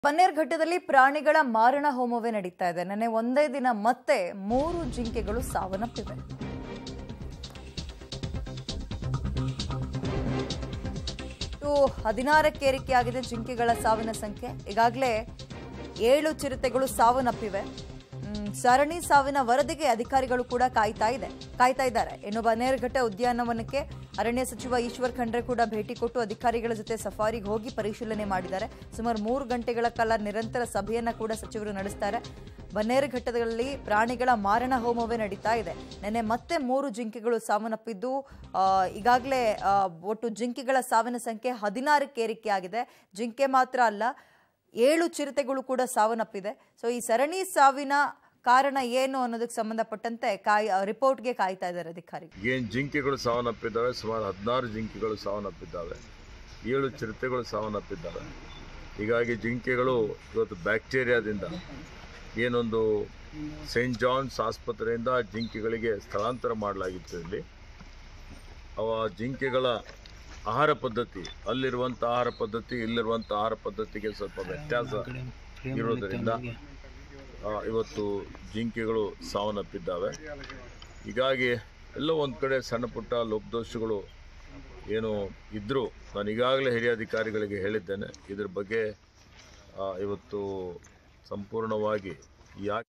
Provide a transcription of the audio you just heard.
ಬನ್ನೇರ್ಘಟ್ಟದಲ್ಲಿ ಪ್ರಾಣಿಗಳ ಮಾರಣ ಹೋಮವೇ ನಡೀತಾ ಇದೆ ನೆನ್ನೆ ಒಂದೇ ದಿನ ಮತ್ತೆ ಮೂರು ಜಿಂಕೆಗಳು ಸಾವನ್ನಪ್ಪಿವೆ ಇಟ್ಟು ಹದಿನಾರಕ್ಕೆ ಏರಿಕೆಯಾಗಿದೆ ಜಿಂಕೆಗಳ ಸಾವಿನ ಸಂಖ್ಯೆ ಈಗಾಗಲೇ ಏಳು ಚಿರತೆಗಳು ಸಾವನ್ನಪ್ಪಿವೆ ಮ್, ಸರಣಿ ಸಾವಿನ ವರದಿಗೆ ಅಧಿಕಾರಿಗಳು ಕೂಡ ಕಾಯ್ತಾ ಇದೆ ಕಾಯ್ತಾ ಇದ್ದಾರೆ ಇನ್ನು ಬನ್ನೇರುಘಟ್ಟ ಉದ್ಯಾನವನಕ್ಕೆ ಅರಣ್ಯ ಸಚಿವ ಈಶ್ವರ್ ಖಂಡ್ರೆ ಕೂಡ ಭೇಟಿ ಕೊಟ್ಟು ಅಧಿಕಾರಿಗಳ ಜೊತೆ ಸಫಾರಿಗೆ ಹೋಗಿ ಪರಿಶೀಲನೆ ಮಾಡಿದ್ದಾರೆ ಸುಮಾರು ಮೂರು ಗಂಟೆಗಳ ಕಾಲ ನಿರಂತರ ಸಭೆಯನ್ನ ಕೂಡ ಸಚಿವರು ನಡೆಸ್ತಾರೆ ಬನ್ನೇರುಘಟ್ಟದಲ್ಲಿ ಪ್ರಾಣಿಗಳ ಮಾರಣ ಹೋಮವೇ ನಡೀತಾ ಇದೆ ನಿನ್ನೆ ಮತ್ತೆ ಮೂರು ಜಿಂಕೆಗಳು ಸಾವನ್ನಪ್ಪಿದ್ದು ಆ, ಈಗಾಗಲೇ ಆ, ಒಟ್ಟು ಜಿಂಕೆಗಳ ಸಾವಿನ ಸಂಖ್ಯೆ ಹದಿನಾರಕ್ಕೆ ಏರಿಕೆಯಾಗಿದೆ ಜಿಂಕೆ ಮಾತ್ರ ಅಲ್ಲ ಏಳು ಚಿರತೆಗಳು ಕೂಡ ಸಾವನ್ನಪ್ಪಿದೆ ಸೊ ಈ ಸರಣಿ ಸಾವಿನ ಕಾರಣ ಏನು ಅನ್ನೋದಕ್ಕೆ ಸಂಬಂಧಪಟ್ಟಂತೆ ಕಾಯ್ ರಿಪೋರ್ಟ್ಗೆ ಕಾಯ್ತಾ ಇದ್ದಾರೆ ಅಧಿಕಾರಿಗಳು ಏನು ಜಿಂಕೆಗಳು ಸಾವನ್ನಪ್ಪಿದ್ದಾವೆ ಸುಮಾರು ಹದಿನಾರು ಜಿಂಕೆಗಳು ಸಾವನ್ನಪ್ಪಿದ್ದಾವೆ ಏಳು ಚಿರತೆಗಳು ಸಾವನ್ನಪ್ಪಿದ್ದಾವೆ ಹೀಗಾಗಿ ಜಿಂಕೆಗಳು ಇವತ್ತು ಬ್ಯಾಕ್ಟೀರಿಯಾದಿಂದ ಏನೊಂದು ಸೈಂಟ್ ಜಾನ್ಸ್ ಆಸ್ಪತ್ರೆಯಿಂದ ಜಿಂಕೆಗಳಿಗೆ ಸ್ಥಳಾಂತರ ಮಾಡಲಾಗಿತ್ತು ಇಲ್ಲಿ ಅವ ಜಿಂಕೆಗಳ ಆಹಾರ ಪದ್ಧತಿ ಅಲ್ಲಿರುವಂಥ ಆಹಾರ ಪದ್ಧತಿ ಇಲ್ಲಿರುವಂಥ ಆಹಾರ ಪದ್ಧತಿಗೆ ಸ್ವಲ್ಪ ವ್ಯತ್ಯಾಸ ಇರೋದರಿಂದ ಆ, ಇವತ್ತು ಜಿಂಕೆಗಳು ಸಾವನ್ನಪ್ಪಿದ್ದಾವೆ ಹೀಗಾಗಿ ಎಲ್ಲೋ ಒಂದು ಕಡೆ ಸಣ್ಣ ಪುಟ್ಟ ಲೋಪದೋಷಗಳು ಏನು ಇದ್ದರೂ ನಾನು ಈಗಾಗಲೇ ಹಿರಿಯ ಅಧಿಕಾರಿಗಳಿಗೆ ಹೇಳಿದ್ದೇನೆ ಇದ್ರ ಬಗ್ಗೆ ಆ, ಇವತ್ತು ಸಂಪೂರ್ಣವಾಗಿ ಯಾಕೆ